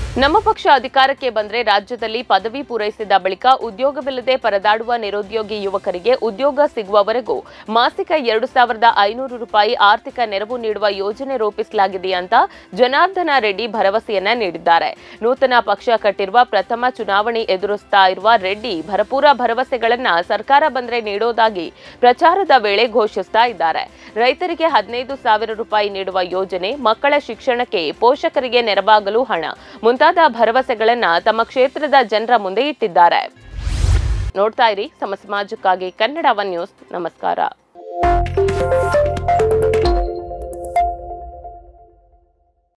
ನಮ್ಮ ಪಕ್ಷ ಅಧಿಕಾರಕ್ಕೆ ಬಂದ್ರೆ ರಾಜ್ಯದಲ್ಲಿ ಪದವಿ ಪೂರೈಸಿದ ಬಳಿಕ ಉದ್ಯೋಗವಿಲ್ಲದೆ ಪರದಾಡುವ ನಿರುದ್ಯೋಗಿ ಯುವಕರಿಗೆ ಉದ್ಯೋಗ ಸಿಗುವವರೆಗೂ ಮಾಸಿಕ ಎರಡು ಸಾವಿರದ ಐನೂರು ರೂಪಾಯಿ ಆರ್ಥಿಕ ನೆರವು ನೀಡುವ ಯೋಜನೆ ರೂಪಿಸಲಾಗಿದೆ ಅಂತ ಜನಾರ್ದನ ರೆಡ್ಡಿ ಭರವಸೆಯನ್ನ ನೀಡಿದ್ದಾರೆ ನೂತನ ಪಕ್ಷ ಕಟ್ಟಿರುವ ಪ್ರಥಮ ಚುನಾವಣೆ ಎದುರಿಸ್ತಾ ಇರುವ ರೆಡ್ಡಿ ಭರಪೂರ ಭರವಸೆಗಳನ್ನ ಸರ್ಕಾರ ಬಂದ್ರೆ ನೀಡೋದಾಗಿ ಪ್ರಚಾರದ ವೇಳೆ ಘೋಷಿಸ್ತಾ ಇದ್ದಾರೆ ರೈತರಿಗೆ ಹದಿನೈದು ಸಾವಿರ ರೂಪಾಯಿ ನೀಡುವ ಯೋಜನೆ ಮಕ್ಕಳ ಶಿಕ್ಷಣಕ್ಕೆ ಪೋಷಕರಿಗೆ ನೆರವಾಗಲು ಹಣ ಮುಂತಾದ ಭರವಸೆಗಳನ್ನ ತಮ್ಮ ಕ್ಷೇತ್ರದ ಜನರ ಮುಂದೆ ಇಟ್ಟಿದ್ದಾರೆ ನೋಡ್ತಾ ಇರಿ ಸಮ ಸಮಾಜಕ್ಕಾಗಿ ಕನ್ನಡ ಒನ್ ನ್ಯೂಸ್ ನಮಸ್ಕಾರ